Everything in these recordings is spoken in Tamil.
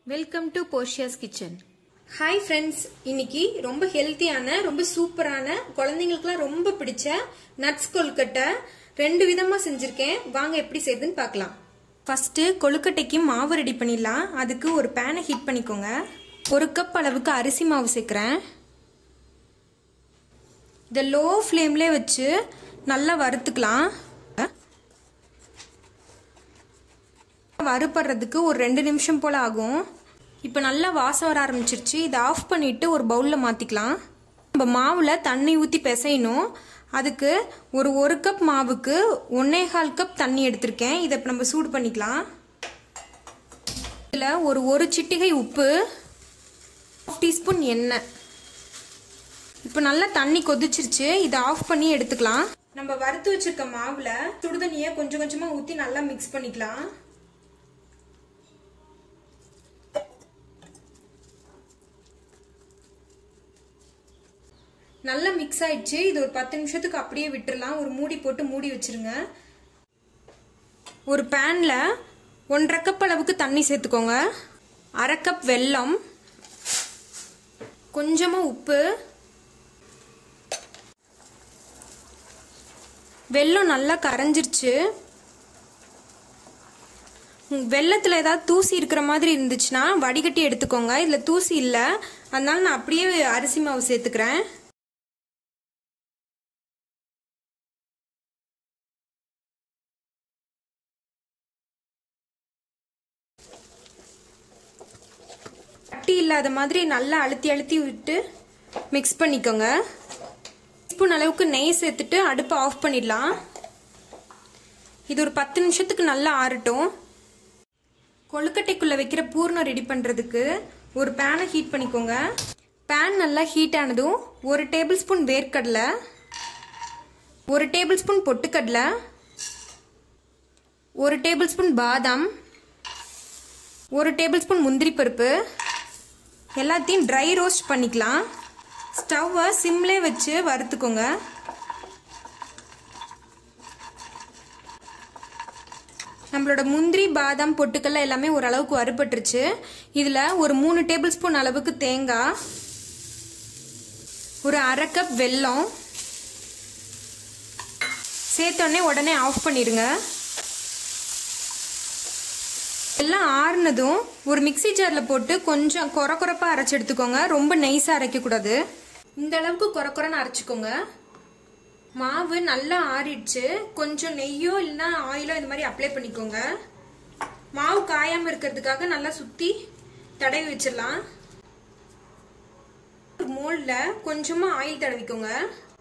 welcome to Portia's kitchen hi friends இன்னைக்கு ரொம்ப ஹெல்த்தியான ரொம்ப சூப்பரான குழந்தைங்களுக்குலாம் ரொம்ப பிடிச்ச நட்ஸ் கொழுக்கட்டை ரெண்டு விதமா செஞ்சிருக்கேன் வாங்க எப்படி செய்யுதுன்னு பார்க்கலாம் ஃபர்ஸ்ட் கொழுக்கட்டைக்கு மாவு ரெடி பண்ணிடலாம் அதுக்கு ஒரு பேனை ஹீட் பண்ணிக்கோங்க ஒரு கப் அளவுக்கு அரிசி மாவு சேர்க்குறேன் இதை லோ ஃப்ளேம்லேயே வச்சு நல்லா வறுத்துக்கலாம் வறுபடுறதுக்கு ஒரு ரெண்டு நிமிஷம் போல் ஆகும் இப்போ நல்லா வாசம் வர ஆரம்பிச்சிருச்சு இதை ஆஃப் பண்ணிவிட்டு ஒரு பவுலில் மாற்றிக்கலாம் நம்ம மாவில் தண்ணி ஊற்றி பிசையணும் அதுக்கு ஒரு ஒரு கப் மாவுக்கு ஒன்னே கால் கப் தண்ணி எடுத்திருக்கேன் இதை இப்போ நம்ம சூடு பண்ணிக்கலாம் இதில் ஒரு ஒரு சிட்டிகை உப்பு ஹாஃப் டீஸ்பூன் எண்ணெய் இப்போ நல்லா தண்ணி கொதிச்சிருச்சு இதை ஆஃப் பண்ணி எடுத்துக்கலாம் நம்ம வறுத்து வச்சிருக்க மாவில் சுடுதண்ணியை கொஞ்சம் கொஞ்சமாக ஊற்றி நல்லா மிக்ஸ் பண்ணிக்கலாம் நல்லா மிக்ஸ் ஆயிடுச்சு இது ஒரு பத்து நிமிஷத்துக்கு அப்படியே விட்டுறலாம் ஒரு மூடி போட்டு மூடி வச்சிருங்க ஒரு பேன்ல ஒன்றரை கப் அளவுக்கு தண்ணி சேர்த்துக்கோங்க அரை கப் வெல்லம் கொஞ்சமா உப்பு வெல்லம் நல்லா கரைஞ்சிருச்சு வெள்ளத்தில் ஏதாவது தூசி இருக்கிற மாதிரி இருந்துச்சுன்னா வடிகட்டி எடுத்துக்கோங்க இதில் தூசி இல்லை அதனால நான் அப்படியே அரிசி மாவு சேர்த்துக்கிறேன் கட்டி இல்லாத மாதிரி நல்லா அழுத்தி அழுத்தி விட்டு மிக்ஸ் பண்ணிக்கோங்க ஸ்பூன் அளவுக்கு நெய் சேர்த்துட்டு அடுப்பை ஆஃப் பண்ணிடலாம் இது ஒரு பத்து நிமிஷத்துக்கு நல்லா ஆறட்டும் கொழுக்கட்டைக்குள்ளே வைக்கிற பூர்ணம் ரெடி பண்ணுறதுக்கு ஒரு பேனை ஹீட் பண்ணிக்கோங்க பேன் நல்லா ஹீட் ஆனதும் ஒரு டேபிள் ஸ்பூன் வேர்க்கடலை ஒரு டேபிள் ஸ்பூன் பொட்டுக்கடலை ஒரு டேபிள் ஸ்பூன் பாதாம் ஒரு டேபிள் ஸ்பூன் முந்திரி பருப்பு எல்லாத்தையும் ட்ரை ரோஸ்ட் பண்ணிக்கலாம் ஸ்டவ்வை சிம்லே வச்சு வறுத்துக்கோங்க நம்மளோட முந்திரி பாதாம் பொட்டுக்கல்ல எல்லாமே ஓரளவுக்கு வறுபட்டுருச்சு இதில் ஒரு மூணு டேபிள் ஸ்பூன் அளவுக்கு தேங்காய் ஒரு அரை கப் வெல்லம் சேர்த்தோடனே உடனே ஆஃப் பண்ணிடுங்க எல்லாம் ஆறுனதும் ஒரு மிக்சி ஜாரில் போட்டு கொஞ்சம் குறை குறைப்பாக அரைச்சி எடுத்துக்கோங்க ரொம்ப நைஸாக அரைக்கக்கூடாது இந்த அளவுக்கு குறை குறைன்னு அரைச்சிக்கோங்க மாவு நல்லா ஆறிடுச்சு கொஞ்சம் நெய்யோ இல்லைன்னா ஆயிலோ இந்த மாதிரி அப்ளை பண்ணிக்கோங்க மாவு காயாமல் இருக்கிறதுக்காக நல்லா சுற்றி தடவி வச்சிடலாம் மோல்டில் கொஞ்சமாக ஆயில் தடவிக்கோங்க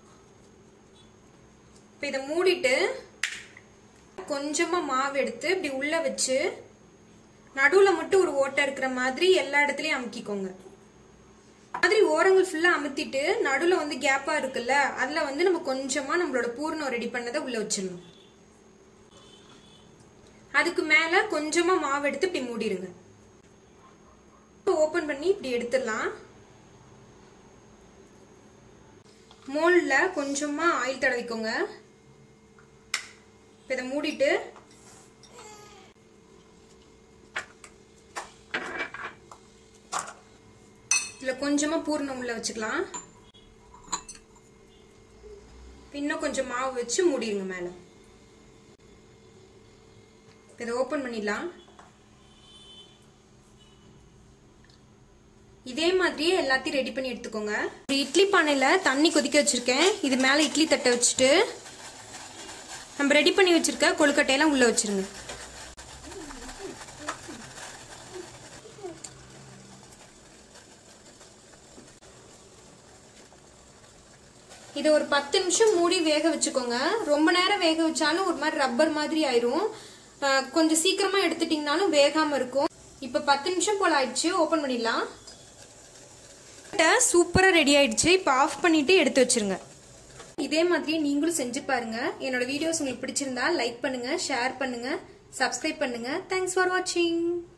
இப்போ இதை மூடிட்டு கொஞ்சமாக மாவு எடுத்து இப்படி உள்ளே வச்சு நடுவில் மட்டும் ஒரு ஓட்டை இருக்கிற மாதிரி எல்லா இடத்துலையும் அமுக்கிக்கோங்க மாதிரி ஓரங்கள் ஃபுல்லாக அமுத்திட்டு நடுவில் வந்து கேப்பாக இருக்குல்ல அதில் வந்து நம்ம கொஞ்சமாக நம்மளோட பூர்ணம் ரெடி பண்ணதை உள்ளே வச்சிடணும் அதுக்கு மேலே கொஞ்சமாக மாவு எடுத்து இப்படி மூடிடுங்க ஓப்பன் பண்ணி இப்படி எடுத்துடலாம் மோல்டில் கொஞ்சமாக ஆயில் தடவிக்கோங்க இப்போ இதை மூடிட்டு இதில் கொஞ்சமாக பூர்ணம் உள்ள வச்சுக்கலாம் இன்னும் கொஞ்சம் மாவு வச்சு மூடிடுங்க மேலே இதை ஓப்பன் பண்ணிடலாம் இதே மாதிரியே எல்லாத்தையும் ரெடி பண்ணி எடுத்துக்கோங்க ஒரு இட்லி பானையில் தண்ணி கொதிக்க வச்சுருக்கேன் இது மேலே இட்லி தட்டை வச்சுட்டு நம்ம ரெடி பண்ணி வச்சுருக்க கொழுக்கட்டையெல்லாம் உள்ளே வச்சுருங்க இதை ஒரு பத்து நிமிஷம் மூடி வேக வச்சுக்கோங்க ரொம்ப நேரம் வேக வச்சாலும் ஒரு மாதிரி ரப்பர் மாதிரி ஆயிரும் கொஞ்சம் சீக்கிரமா எடுத்துட்டீங்கனாலும் வேகாம இருக்கும் இப்ப பத்து நிமிஷம் போல ஆயிடுச்சு ஓபன் பண்ணிடலாம் சூப்பரா ரெடி ஆயிடுச்சு இப்ப ஆஃப் பண்ணிட்டு எடுத்து வச்சிருங்க இதே மாதிரி நீங்களும் செஞ்சு பாருங்க என்னோட வீடியோஸ் உங்களுக்கு பிடிச்சிருந்தா லைக் பண்ணுங்க ஷேர் பண்ணுங்க சப்ஸ்கிரைப் பண்ணுங்க தேங்க்ஸ் ஃபார் வாட்சிங்